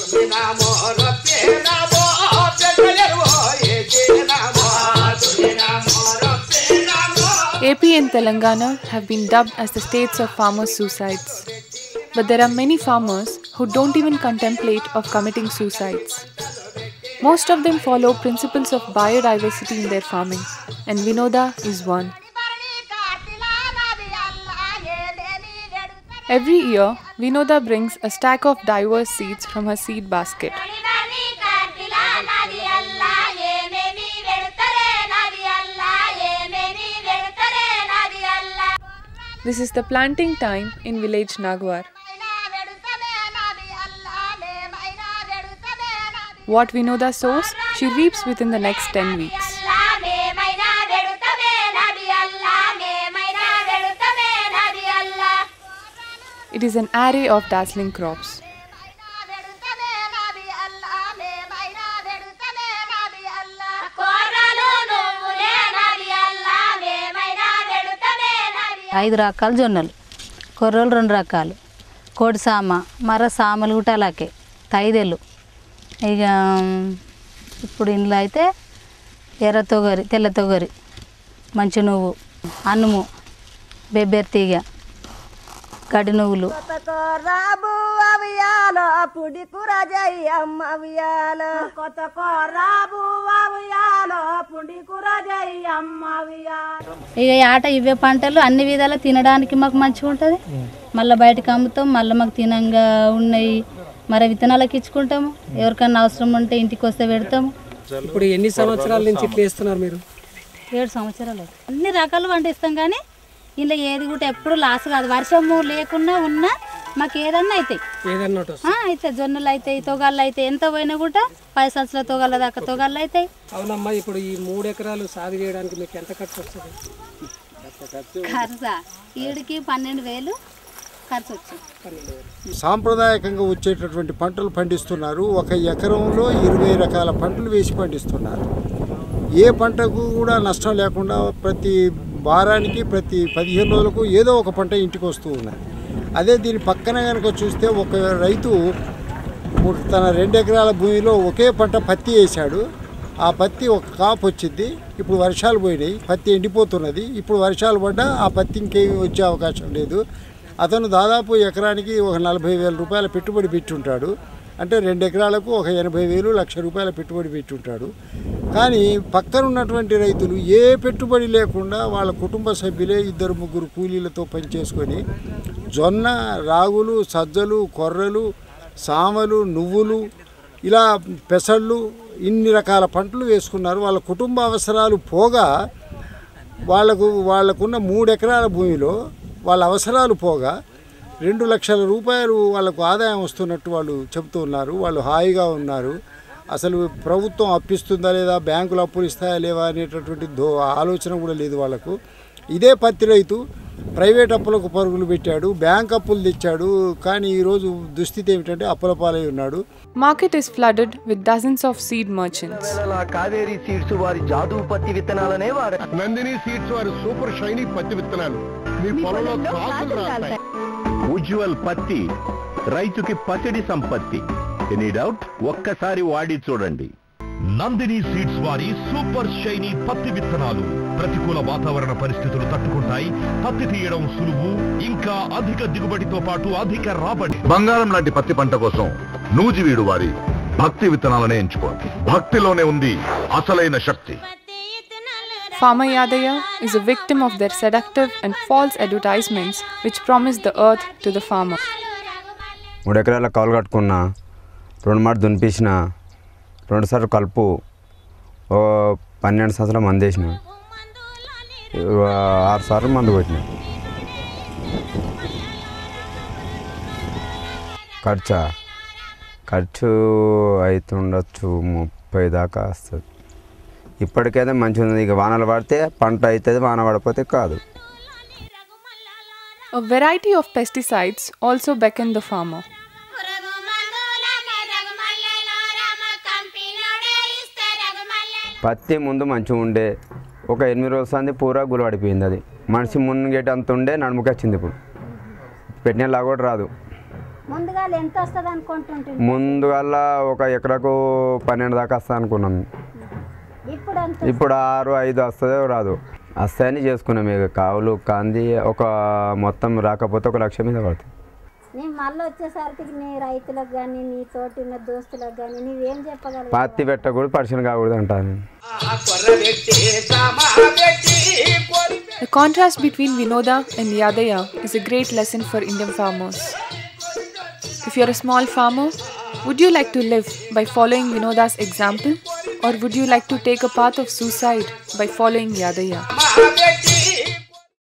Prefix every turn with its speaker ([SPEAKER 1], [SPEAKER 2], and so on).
[SPEAKER 1] దుడినామో రొట్టెనామో పెద్దలెరువో ఏచేనామో దుడినామో రొట్టెనామో
[SPEAKER 2] AP and Telangana have been dubbed as the states of farmers' suicides. But there are many farmers who don't even contemplate of committing suicides. Most of them follow principles of biodiversity in their farming, and Vinoda is one. Every year, Vinoda brings a stack of diverse seeds from her seed basket. This is the planting time in village Nagwar. What Vinoda sows, she reaps within the next 10 weeks. It is an array of dazzling crops.
[SPEAKER 3] ఐదు రకాల జొన్నలు కొర్రలు రెండు రకాలు కోడి సామ మర సామలు కూడా అలాగే తైదెలు ఇక ఇప్పుడు ఇందులో అయితే ఎర్ర తొగరి తెల్ల తొగరి మంచి నువ్వు అన్నము బెబ్బెర్ తీగ గడి నువ్వులు
[SPEAKER 4] రాబు అవియాలో పుడి కూర జయ్యమ్మ అవియాలో కొత్త రాబు అవియాలో పుడి కూర జయ్యమ్మ అవియాలో
[SPEAKER 3] ఇక ఈ ఆట ఇవే పంటలు అన్ని విధాలా తినడానికి మాకు మంచిగా ఉంటుంది మళ్ళీ బయటకు అమ్ముతాం మళ్ళీ మాకు తినంగా ఉన్నాయి మరి విత్తనాలకు ఇచ్చుకుంటాము ఎవరికన్నా అవసరం ఉంటే ఇంటికి వస్తే పెడతాము
[SPEAKER 5] ఇప్పుడు ఎన్ని సంవత్సరాల నుంచి ఇట్లా వేస్తున్నారు మీరు
[SPEAKER 3] ఏడు సంవత్సరాలు అవుతుంది. అన్ని రకాలు పండిస్తాం కానీ ఇందులో ఏది కూడా ఎప్పుడు లాస్ కాదు వర్షము లేకున్నా ఉన్నా మాకు ఏదన్నా అవుతాయి
[SPEAKER 5] ఏదన్నా ఒకటి వస్తుంది.
[SPEAKER 3] ఆ, అయితే జొన్నలు అవుతాయి తొగాళ్ళు అయితే ఎంత పోయినా కూడా పది సంవత్సరాల తొగాళ్ళ దాకా తొగాళ్ళు అవుతాయి
[SPEAKER 5] అవునమ్మా ఇప్పుడు ఈ మూడు ఎకరాలు సాగు చేయడానికి మీకు ఎంత ఖర్చు వస్తుంది
[SPEAKER 3] ఖర్చా ఈడికి పన్నెండు వేలు ఖర్చు వచ్చింది
[SPEAKER 6] సాంప్రదాయకంగా వచ్చేటటువంటి పంటలు పండిస్తున్నారు ఒక ఎకరంలో ఇరవై రకాల పంటలు వేసి పండిస్తున్నారు ఏ పంటకు కూడా నష్టం లేకుండా ప్రతి వారానికి ప్రతి పదిహేను రోజులకు ఏదో ఒక పంట ఇంటికి వస్తూ ఉన్నది అదే దీని పక్కన కనుక చూస్తే ఒక రైతు తన రెండు ఎకరాల భూమిలో ఒకే పంట పత్తి వేశాడు ఆ పత్తి ఒక కాపు వచ్చింది ఇప్పుడు వర్షాలు పోయినాయి పత్తి ఎండిపోతున్నది ఇప్పుడు వర్షాలు పడ్డా ఆ పత్తి ఇంకేమి వచ్చే అవకాశం లేదు అతను దాదాపు ఎకరానికి ఒక నలభై వేల రూపాయల పెట్టుబడి పెట్టుంటాడు అంటే రెండు ఎకరాలకు ఒక ఎనభై వేలు లక్ష రూపాయల పెట్టుబడి పెట్టుంటాడు కానీ పక్కన ఉన్నటువంటి రైతులు ఏ పెట్టుబడి లేకుండా వాళ్ళ కుటుంబ సభ్యులే ఇద్దరు ముగ్గురు కూలీలతో పనిచేసుకొని జొన్న రాగులు సజ్జలు కొర్రలు సామలు నువ్వులు ఇలా పెసళ్ళు ఇన్ని రకాల పంటలు వేసుకున్నారు వాళ్ళ కుటుంబ అవసరాలు పోగా వాళ్ళకు వాళ్ళకున్న మూడు ఎకరాల భూమిలో వాళ్ళ అవసరాలు పోగా రెండు లక్షల రూపాయలు వాళ్ళకు ఆదాయం వస్తున్నట్టు వాళ్ళు చెబుతూ ఉన్నారు వాళ్ళు హాయిగా ఉన్నారు అసలు ప్రభుత్వం అప్పిస్తుందా లేదా బ్యాంకులు అప్పులు ఇస్తాయా లేవా అనేటటువంటి దో ఆలోచన కూడా లేదు వాళ్ళకు ఇదే పత్తి రైతు ప్రైవేట్ అప్పులకు పరుగులు పెట్టాడు బ్యాంక్ అప్పులు తెచ్చాడు కానీ ఈరోజు దుస్థితి ఏమిటంటే అప్పుల పాలై ఉన్నాడు
[SPEAKER 2] Market is flooded with dozens of seed merchants.
[SPEAKER 7] Kaveri seeds వారి జాదూ పత్తి విత్తనాలనే వారు
[SPEAKER 8] నందిని సీడ్స్ వారి సూపర్ షైనీ పత్తి విత్తనాలు మీ పొలంలో కాసులు రాస్తాయి
[SPEAKER 9] ఉజ్వల్ పత్తి రైతుకి పసిడి సంపత్తి ఎనీ డౌట్ ఒక్కసారి వాడి చూడండి
[SPEAKER 10] నందిని సీడ్స్ వారి సూపర్ షైనీ పత్తి విత్తనాలు ప్రతికూల వాతావరణ పరిస్థితులు తట్టుకుంటాయి పత్తి తీయడం సులువు ఇంకా అధిక దిగుబడితో పాటు అధిక రాబడి
[SPEAKER 9] బంగారం లాంటి పత్తి పంట కోసం నూజివీడు వారి భక్తి విత్తనాలనే ఎంచుకోండి భక్తిలోనే ఉంది అసలైన శక్తి
[SPEAKER 2] Farmer Yadaya is a victim of their seductive and false advertisements which promise the earth to the farmer.
[SPEAKER 11] మూడు ఎకరాల కౌలు కట్టుకున్నా రెండు మాట దునిపించిన రెండుసార్లు కలుపు ఓ పన్నెండు సంవత్సరాలు మంది వేసిన ఆరు సార్లు మందు కొట్టిన ఖర్చా ఖర్చు అవుతుండొచ్చు ముప్పై దాకా వస్తుంది ఇప్పటికైతే మంచిగా ఉంది ఇక వానలు పడితే పంట అవుతుంది వాన పడిపోతే కాదు
[SPEAKER 2] A variety of pesticides also beckon the farmer.
[SPEAKER 11] పత్తి ముందు మంచిగా ఉండే ఒక ఎనిమిది రోజుల సంది పూరా గులపడిపోయింది అది మనిషి మునిగేటంత ఉండే నడుముకి వచ్చింది ఇప్పుడు పెట్టిన కూడా రాదు
[SPEAKER 4] ముందుగా
[SPEAKER 12] ఎకరాలు ఎంత వస్తుంది అనుకుంటుంటుంది
[SPEAKER 11] ముందుగల్లా ఒక ఎకరకు పన్నెండు దాకా వస్తా అనుకున్నాం
[SPEAKER 12] ఇప్పుడు ఎంత
[SPEAKER 11] ఇప్పుడు ఆరు ఐదు వస్తుందో రాదు వస్తాయని చేసుకున్నాం ఇక కావులు కాంది ఒక మొత్తం రాకపోతే ఒక లక్ష మీద పడుతుంది
[SPEAKER 12] నేను మళ్ళీ వచ్చేసరికి నీ రైతులకు కానీ నీ తోటి ఉన్న దోస్తులకు కానీ నీవేం చెప్పగలవు
[SPEAKER 11] పాతి పెట్టకూడదు పరిచయం కాకూడదు అంటాను
[SPEAKER 2] The contrast between Vinoda and Yadaya is a great lesson for Indian farmers. If you're a small farmer, would you like to live by following Vinoda's example, or would you like to take a path of suicide by following Yadaya?
[SPEAKER 1] మహావ్యక్తి